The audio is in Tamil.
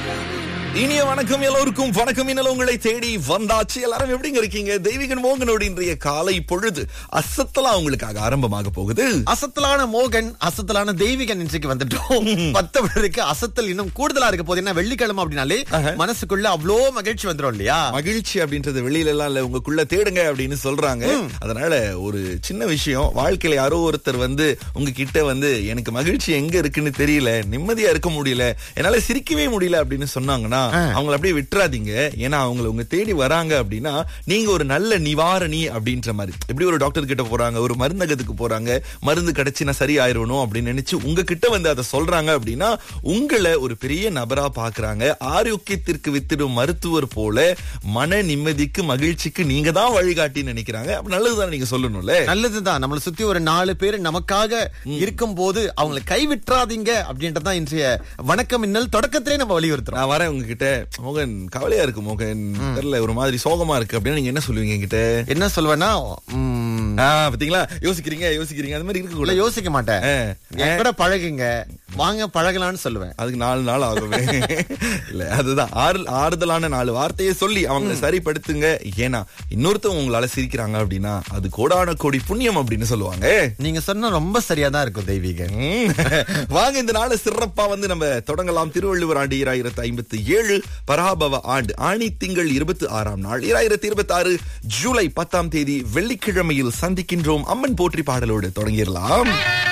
இனிய வணக்கம் எல்லோருக்கும் வணக்கம் இன்னல உங்களை தேடி வந்தாச்சு எல்லாரும் எப்படிங்க இருக்கீங்க தெய்வீகன் மோகனோட இன்றைய காலை பொழுது அசத்தலா உங்களுக்காக ஆரம்பமாக போகுது அசத்தலான மோகன் அசத்தலான தெய்வீகன் இன்றைக்கு வந்துட்டோம் பத்தவருக்கு அசத்தல் இன்னும் கூடுதலா இருக்க போது என்ன வெள்ளிக்கிழமை அப்படின்னாலே மனசுக்குள்ள அவ்வளோ மகிழ்ச்சி வந்துரும் இல்லையா மகிழ்ச்சி அப்படின்றது வெளியில எல்லாம் இல்ல உங்களுக்குள்ள தேடுங்க அப்படின்னு சொல்றாங்க அதனால ஒரு சின்ன விஷயம் வாழ்க்கையில யாரோ ஒருத்தர் வந்து உங்ககிட்ட வந்து எனக்கு மகிழ்ச்சி எங்க இருக்குன்னு தெரியல நிம்மதியா இருக்க முடியல என்னால சிரிக்கவே முடியல அப்படின்னு சொன்னாங்கன்னா அவங்கள அப்படியே விட்டுறாதீங்க ஏன்னா அவங்கள உங்க தேடி வராங்க அப்படின்னா நீங்க ஒரு நல்ல நிவாரணி அப்படின்ற மாதிரி எப்படி ஒரு டாக்டர் கிட்ட போறாங்க ஒரு மருந்தகத்துக்கு போறாங்க மருந்து கிடைச்சுனா சரி ஆயிரணும் அப்படின்னு நினைச்சு உங்ககிட்ட வந்து அதை சொல்றாங்க அப்படின்னா உங்களை ஒரு பெரிய நபரா பாக்குறாங்க ஆரோக்கியத்திற்கு வித்திடும் மருத்துவர் போல மன நிம்மதிக்கு மகிழ்ச்சிக்கு நீங்க தான் வழிகாட்டின்னு நினைக்கிறாங்க அப்ப நல்லதுதான் நீங்க சொல்லணும்ல நல்லதுதான் நம்மளை சுத்தி ஒரு நாலு பேர் நமக்காக இருக்கும் போது அவங்களை கைவிட்டுறாதீங்க அப்படின்றதான் இன்றைய வணக்கம் இன்னல் தொடக்கத்திலே நம்ம வலியுறுத்துறோம் நான் வரேன் உங்ககிட்ட மோகன் கவலையா இருக்கு மோகன் தெரியல ஒரு மாதிரி சோகமா இருக்கு அப்படின்னு நீங்க என்ன சொல்லுவீங்க என்கிட்ட என்ன சொல்வேன்னா உம், ஆ, பாத்தீங்களா யோசிக்கிறீங்க யோசிக்கிறீங்க அது மாதிரி இருக்க இல்ல கூடாது யோசிக்க மாட்டேன் ஆ. என் கூட பழகுங்க வாங்க பழகலாம்னு சொல்லுவேன் அதுக்கு நாலு நாள் ஆகுமே இல்ல அதுதான் ஆறு ஆறுதலான நாலு வார்த்தையை சொல்லி அவங்களை சரிப்படுத்துங்க ஏன்னா இன்னொருத்தவங்க உங்களால சிரிக்கிறாங்க அப்படின்னா அது கோடான கோடி புண்ணியம் அப்படின்னு சொல்லுவாங்க நீங்க சொன்ன ரொம்ப சரியா தான் இருக்கும் தெய்வீகன் ம். வாங்க இந்த நாளை சிறப்பா வந்து நம்ம தொடங்கலாம் திருவள்ளுவர் ஆண்டு இராயிரத்து ஐம்பத்தி ஏழு பராபவ ஆண்டு ஆணி திங்கள் இருபத்தி ஆறாம் நாள் இராயிரத்தி இருபத்தி ஆறு ஜூலை பத்தாம் தேதி வெள்ளிக்கிழமையில் சந்திக்கின்றோம் அம்மன் போற்றி பாடலோடு தொடங்கிடலாம்